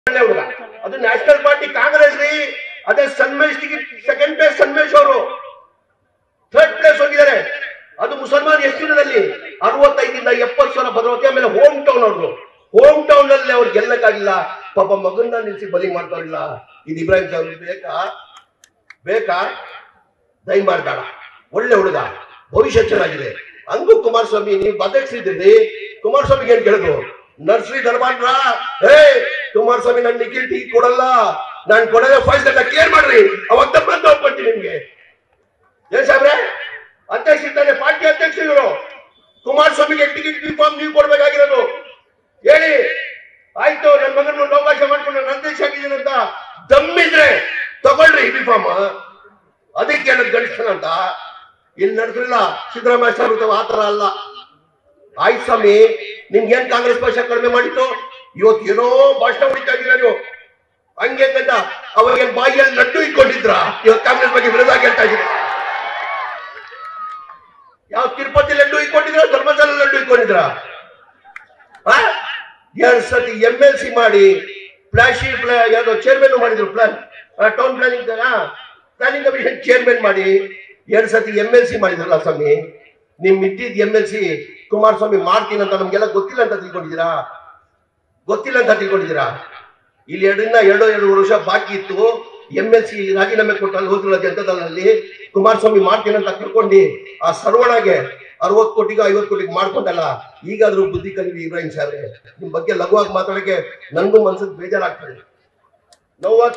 ಒಳ್ಳೆ ಹುಡುಗ ಅದು ನ್ಯಾಷನಲ್ ಪಾರ್ಟಿ ಕಾಂಗ್ರೆಸ್ ರೀ ಅದೇ Sanmesh ticket second place Sanmesh ಅವರು ಥರ್ಡ್ ಪ್ಲೇಸ್ ಹೋಗಿದ್ದಾರೆ ಅದು ಮುಸಲ್ಮಾನ್ ಎಷ್ಟು ದಿನದಲ್ಲಿ ಅರವತ್ತೈದಿಂದ ಎಪ್ಪತ್ತು ಸಾವಿರ ಭದ್ರತೆ ಆಮೇಲೆ ಹೋಮ್ ಟೌನ್ ಅವ್ರು ಹೋಮ್ ಟೌನ್ ಅಲ್ಲಿ ಅವ್ರು ಗೆಲ್ಲಕ್ಕಾಗಿಲ್ಲ ಪಾಪ ಮಗನ್ನ ನಿಲ್ಸಿ ಬಲಿ ಮಾಡ್ತಾರಿಲ್ಲ ಇದು ಇಬ್ರಾಹಿಂ ಸಾಹೇಬ್ ಬೇಕಾ ಬೇಕಾ ದಯಮಾಡ್ಬೇಡ ಒಳ್ಳೆ ಹುಡುಗ ಭವಿಷ್ಯ ಚೆನ್ನಾಗಿದೆ ಹಂಗೂ ಕುಮಾರಸ್ವಾಮಿ ನೀವು ಬದಕ್ಸಿದ್ದೀರಿ ಕುಮಾರಸ್ವಾಮಿಗೆ ಏನ್ ಕೇಳಿದ್ರು ನರ್ಸರಿ ದರ್ಬಾನ್ರ ಹೇ ಕುಮಾರಸ್ವಾಮಿ ನನ್ ನಿಖಿಲ್ ಟೀ ಕೊಡಲ್ಲ ನಾನ್ ಕೊಡೋದೇ ಫೈಲ್ ಎಲ್ಲ ಕ್ಲಿಯರ್ ಮಾಡ್ರಿ ಅವಾಗ ತಪ್ಪಂತ ಒಪ್ಕೊಡ್ತೀನಿ ನಿಮ್ಗೆ ಏನ್ ಸಾಬ್ರೆ ಅಧ್ಯಕ್ಷ ಇದ್ದಾನೆ ಪಾರ್ಟಿ ಅಧ್ಯಕ್ಷರು ಕುಮಾರಸ್ವಾಮಿಗೆ ಟಿಕೆಟ್ ಯೂನಿಫಾರ್ಮ್ ನೀವು ಕೊಡ್ಬೇಕಾಗಿರೋದು ಹೇಳಿ ಆಯ್ತು ನನ್ನ ಮಗನ ಒಂದು ಅವಕಾಶ ಮಾಡ್ಕೊಂಡು ನಾನು ಅಧ್ಯಕ್ಷ ಆಗಿದ್ದೀನಿ ಅಂತ ದಮ್ಮಿದ್ರೆ ತಗೊಳ್ರಿ ಯೂನಿಫಾರ್ಮ್ ಅದಕ್ಕೆ ಹೇಳೋದು ಗಣಿಸ್ತಾನ ಅಂತ ಇಲ್ಲಿ ನಡೆದ್ರಿಲ್ಲ ಸಿದ್ದರಾಮಯ್ಯ ಸಾಹೇಬ್ ಆ ತರ ಅಲ್ಲ ಆಯ್ತು ಸ್ವಾಮಿ ನಿಮ್ಗೆ ಏನ್ ಕಾಂಗ್ರೆಸ್ ಪಕ್ಷ ಕಡಿಮೆ ಮಾಡಿತ್ತು ಇವತ್ತು ಏನೋ ಭಾಷಣ ಹೊಡಿತಾ ಇದ್ದೀರಾ ನೀವು ಹಂಗೆ ಅಂತ ಅವಾಗ ಬಾಯಿಯಲ್ಲಿ ಲಡ್ಡು ಇಟ್ಕೊಂಡಿದ್ರ ಇವತ್ತು ಕಾಂಗ್ರೆಸ್ ಬಗ್ಗೆ ವಿರೋಧ ಹೇಳ್ತಾ ಇದ್ದೀರಾ ಯಾವ ತಿರುಪತಿ ಲಡ್ಡು ಇಟ್ಕೊಂಡಿದ್ರ ಧರ್ಮಸ್ಥಳ ಲಡ್ಡು ಇಟ್ಕೊಂಡಿದ್ರ ಎರಡ್ ಸತಿ ಎಂ ಎಲ್ ಸಿ ಮಾಡಿ ಫ್ಲಾಶಿ ಯಾವ್ದೋ ಚೇರ್ಮನ್ ಮಾಡಿದ್ರು plan town planning planning commission chairman ಮಾಡಿ ಎರಡ್ ಸತಿ ಎಂ ಎಲ್ ಸಿ ಮಾಡಿದ್ರಲ್ಲ ಸ್ವಾಮಿ ನಿಮ್ ಇಟ್ಟಿದ್ ಎಂ ಎಲ್ ಸಿ ಕುಮಾರಸ್ವಾಮಿ ಮಾಡ್ತೀನಿ ಅಂತ ನಮ್ಗೆಲ್ಲ ಗೊತ್ತಿಲ್ಲ ಅಂತ ತಿಳ್ಕೊಂಡಿದ್ದೀರಾ ಗೊತ್ತಿಲ್ಲ ಅಂತ ತಿಳ್ಕೊಂಡಿದ್ದೀರಾ ಇಲ್ಲಿ ಎರಡರಿಂದ ಎರಡು ಎರಡು ವರ್ಷ ಬಾಕಿ ಇತ್ತು ಎಂ ಎಲ್ ಸಿ ರಾಜೀನಾಮೆ ಕೊಟ್ಟು ಅಲ್ಲಿ ಹೋದ್ರಲ್ಲ ಜನತಾದಳಲ್ಲಿ ಕುಮಾರಸ್ವಾಮಿ ಮಾಡ್ತೀನಿ ಅಂತ ತಿಳ್ಕೊಂಡು ಆ ಸರ್ವಣಗೆ ಅರವತ್ತು ಕೋಟಿಗೆ ಐವತ್ತು ಕೋಟಿಗೆ ಮಾಡ್ಕೊಂಡಲ್ಲ ಈಗಾದ್ರೂ ಬುದ್ಧಿ ಕಲಿವಿ ಇಬ್ರಾಹಿಂ ಸಾಹೇಬ್ರೆ ನಿಮ್ ಬಗ್ಗೆ ಲಘುವಾಗಿ ಮಾತಾಡಕ್ಕೆ ನನ್ಗೂ ಮನ್ಸಿಗೆ ಬೇಜಾರಾಗ್ತದೆ ನೋವಾಗ